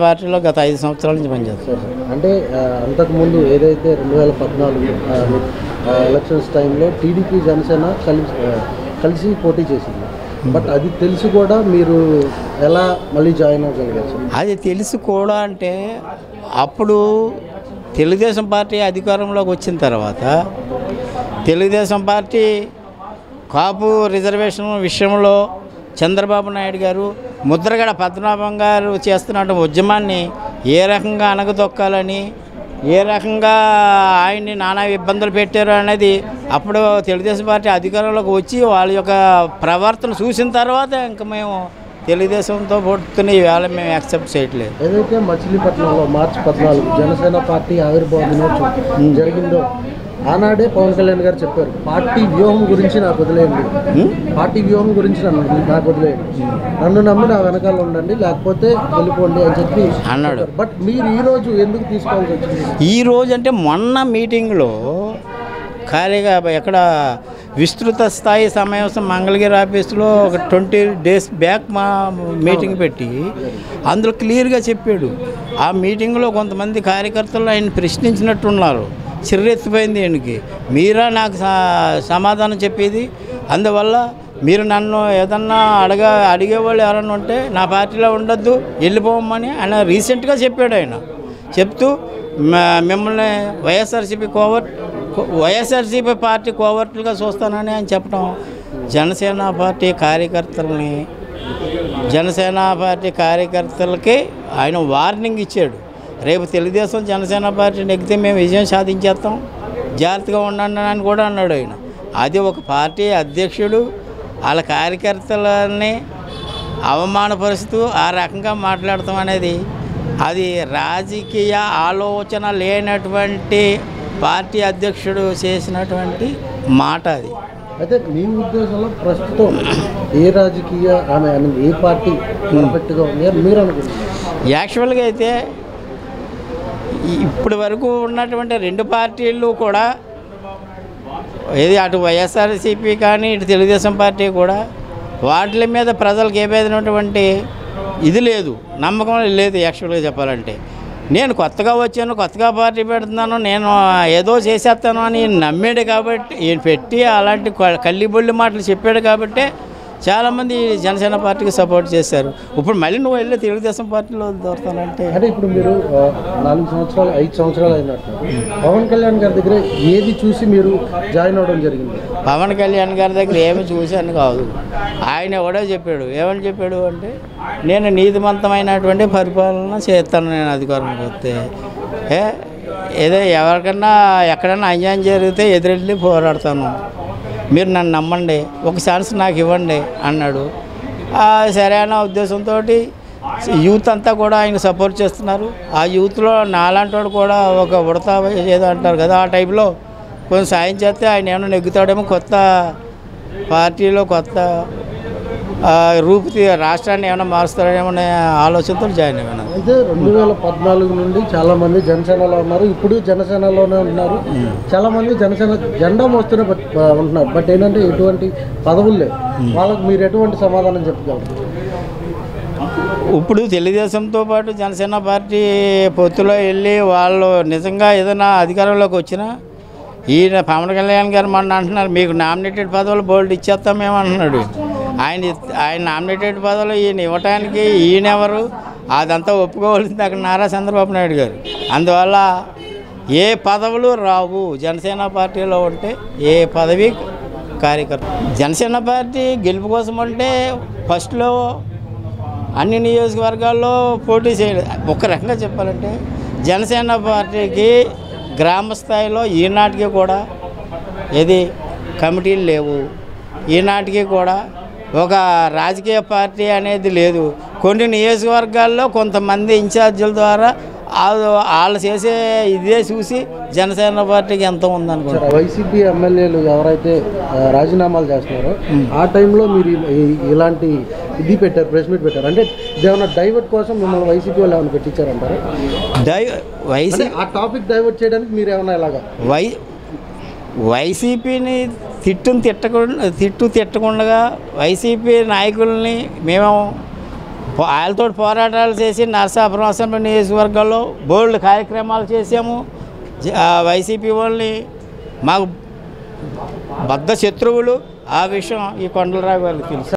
పార్టీలో గత ఐదు సంవత్సరాల నుంచి పనిచేస్తాను సార్ అంటే ఆ, అంతకుముందు ఏదైతే రెండు వేల పద్నాలుగు ఆ, ఆ, ఎలక్షన్స్ టైంలో టీడీపీ జనసేన కలిసి ఆ, కలిసి పోటీ చేసింది బట్ అది తెలిసి కూడా మీరు ఎలా మళ్ళీ జాయిన్ అవ్వగలిగారు సార్ అది తెలుసు కూడా అంటే అప్పుడు తెలుగుదేశం పార్టీ అధికారంలోకి వచ్చిన తర్వాత తెలుగుదేశం పార్టీ కాపు రిజర్వేషన్ విషయంలో చంద్రబాబు నాయుడు గారు ముద్రగడ పద్మనాభం గారు చేస్తున్న ఉద్యమాన్ని ఏ రకంగా అణగదొక్కాలని ఏ రకంగా ఆయన్ని నానా ఇబ్బందులు పెట్టారు అనేది అప్పుడు తెలుగుదేశం పార్టీ అధికారంలోకి వచ్చి వాళ్ళ యొక్క ప్రవర్తన చూసిన తర్వాత ఇంకా మేము తెలుగుదేశంతో పొడుతున్న ఈవేళ మేము యాక్సెప్ట్ చేయట్లేదు ఏదైతే మచిలీపట్నంలో మార్చి పద్నాలుగు జనసేన పార్టీ ఆవిర్భావ దినోత్సవం జరిగిందో ఆనాడే పవన్ కళ్యాణ్ గారు చెప్పారు పార్టీ వ్యూహం గురించి నాకు వదిలేయండి పార్టీ వ్యూహం గురించి నన్ను నాకు వదిలేయండి నన్ను నమ్మి నా వెనకాల ఉండండి లేకపోతే వెళ్ళిపోండి అని చెప్పి అన్నాడు బట్ మీరు ఈ రోజు ఎందుకు తీసుకోవాల్సి వచ్చింది ఈ రోజు అంటే మొన్న మీటింగ్లో ఖాళీగా ఎక్కడ విస్తృత స్థాయి సమావేశం మంగళగిరి ఆఫీసులో ఒక ట్వంటీ డేస్ బ్యాక్ మా మీటింగ్ పెట్టి అందులో క్లియర్గా చెప్పాడు ఆ మీటింగ్లో కొంతమంది కార్యకర్తలు ఆయన ప్రశ్నించినట్టున్నారు చిర్రెత్తిపోయింది ఈయనకి మీరా నాకు సా- సమాధానం చెప్పేది అందువల్ల మీరు నన్ను ఏదన్నా అడగ అడిగేవాళ్ళు ఎవరన్నా ఉంటే నా పార్టీలో ఉండొద్దు వెళ్ళిపోమని ఆయన రీసెంట్గా చెప్పాడు ఆయన చెప్తూ మ- మిమ్మల్ని వైఎస్ఆర్సీపీ కోవర్ వైఎస్ఆర్సీపీ పార్టీ కోవర్టులుగా చూస్తానని ఆయన చెప్పడం జనసేన పార్టీ కార్యకర్తలని జనసేన పార్టీ కార్యకర్తలకి ఆయన వార్నింగ్ ఇచ్చాడు రేపు తెలుగుదేశం జనసేన పార్టీ నెగ్గితే మేము విజయం సాధించేస్తాం జాగ్రత్తగా ఉండండి అని కూడా అన్నాడు ఆయన అది ఒక పార్టీ అధ్యక్షుడు వాళ్ళ కార్యకర్తలని అవమానపరుస్తూ ఆ రకంగా మాట్లాడటం అనేది అది రాజకీయ ఆలోచన లేనటువంటి పార్టీ అధ్యక్షుడు చేసినటువంటి మాట అది అయితే మీ ఉద్దేశంలో ప్రస్తుతం ఏ రాజకీయ ఆమె ఐ మీన్ ఏ పార్టీ పర్ఫెక్ట్గా ఉంది అని మీరు అనుకుంటున్నారు యాక్చువల్గా అయితే ఈ- ఇప్పటి వరకు ఉన్నటువంటి రెండు పార్టీలు కూడా ఏది అటు వైఎస్ఆర్సీపీ కానీ ఇటు తెలుగుదేశం పార్టీ కూడా వాటి మీద ప్రజలకు ఏ విధమైనటువంటి ఇది లేదు నమ్మకం లేదు యాక్చువల్గా చెప్పాలంటే నేను కొత్తగా వచ్చాను కొత్తగా పార్టీ పెడుతున్నాను నేను ఏదో చేసేస్తాను అని ఈయన నమ్మాడు కాబట్టి ఈయన పెట్టి అలాంటి క- కల్లిబొల్లి మాటలు చెప్పాడు కాబట్టి చాలామంది జనసేన పార్టీకి సపోర్ట్ చేశారు ఇప్పుడు మళ్ళీ నువ్వు వెళ్ళి తెలుగుదేశం పార్టీలో దొరుకుతానంటే అంటే ఇప్పుడు మీరు ఆ, నాలుగు సంవత్సరాలు ఐదు సంవత్సరాలు అయినట్టు పవన్ కళ్యాణ్ గారి దగ్గర ఏది చూసి మీరు జాయిన్ అవ్వడం జరిగింది పవన్ కళ్యాణ్ గారి దగ్గర ఏమి చూశాను కాదు ఆయన ఎవడో చెప్పాడు ఏమని చెప్పాడు అంటే నేను నీతివంతమైనటువంటి పరిపాలన చేస్తాను నేను అధికారంలోకి వస్తే ఏ ఏదో ఎవరికన్నా ఎక్కడన్నా అన్యాయం జరిగితే ఎదురెళ్ళి పోరాడతాను మీరు నన్ను నమ్మండి ఒక ఛాన్స్ నాకు ఇవ్వండి అన్నాడు ఆ సరైన ఉద్దేశంతో యూత్ అంతా కూడా ఆయన సపోర్ట్ చేస్తున్నారు ఆ యూత్లో నాలాంటి వాడు కూడా ఒక ఉడతా ఏదో అంటారు కదా ఆ టైప్లో కొంచెం సాయం చేస్తే ఆయన ఏమైనా నెగ్గుతాడేమో కొత్త పార్టీలో కొత్త ఆ, రూపు తీ- రాష్ట్రాన్ని ఏమైనా మారుస్తాడేమో అనే ఆలోచనతో జాయిన్ అయ్యాను అయితే రెండు వేల పద్నాలుగు నుండి చాలా మంది జనసేనలో ఉన్నారు ఇప్పుడు జనసేనలోనే ఉన్నారు చాలా మంది జనసేన జెండా మోస్తూనే బట్- ఆ, ఉంటున్నారు బట్ ఏంటంటే ఎటువంటి పదవులు లేవు వాళ్ళకి మీరు ఎటువంటి సమాధానం చెప్పగలరు ఇప్పుడు తెలుగుదేశంతో పాటు జనసేన పార్టీ పొత్తులో వెళ్ళి వాళ్ళు నిజంగా ఏదైనా అధికారంలోకి వచ్చినా ఈయన పవన్ కళ్యాణ్ గారు మొన్న అంటున్నారు మీకు నామినేటెడ్ పదవులు బోల్డ్ ఇచ్చేస్తాం మేము అంటున్నాడు ఆయన ఇత్- ఆయన నామినేటెడ్ పదవులు ఈయన ఇవ్వటానికి ఈయనెవరు అదంతా ఒప్పుకోవాల్సింది అక్కడ నారా చంద్రబాబు నాయుడు గారు అందువల్ల ఏ పదవులు రావు జనసేన పార్టీలో ఉంటే ఏ పదవి కార్యకర్త జనసేన పార్టీ గెలుపు కోసం అంటే ఫస్ట్లో అన్ని నియోజకవర్గాల్లో పోటీ చేయలేదు ఒక రకంగా చెప్పాలంటే జనసేన పార్టీకి గ్రామ స్థాయిలో ఈనాటికి కూడా ఏది కమిటీలు లేవు ఈనాటికి కూడా ఒక రాజకీయ పార్టీ అనేది లేదు కొన్ని నియోజకవర్గాల్లో కొంతమంది ఇన్ఛార్జీల ద్వారా వాళ్ళు వాళ్ళు చేసే ఇదే చూసి జనసేన పార్టీకి ఎంత ఉందనుకుంటా వైసీపీ ఎమ్మెల్యేలు ఎవరైతే ఆ, రాజీనామాలు చేస్తున్నారో ఆ టైంలో మీరు ఈ- ఈ- ఇలాంటి ఇది పెట్టారు ప్రెస్ మీట్ పెట్టారు అంటే ఇదేమన్నా డైవర్ట్ కోసం మిమ్మల్ని వైసీపీ వాళ్ళు ఏమైనా పెట్టించారంటారా దై వైసీ అంటే ఆ టాపిక్ డైవర్ట్ చేయడానికి మీరు ఏమైనా ఇలాగా వై వైసీపీని తిట్టుని తిట్టకుండా తిట్టు తిట్టకుండా వైసీపీ నాయకుల్ని మేము పో- వాళ్ళతో పోరాటాలు చేసి నరసాపురం అసెంబ్లీ నియోజకవర్గాల్లో బోల్డ్ కార్యక్రమాలు చేసాము జ- ఆ వైసీపీ వాళ్ళని మాకు బద్ధ శత్రువులు ఆ విషయం ఈ కొండలరావు గారికి తెలుసు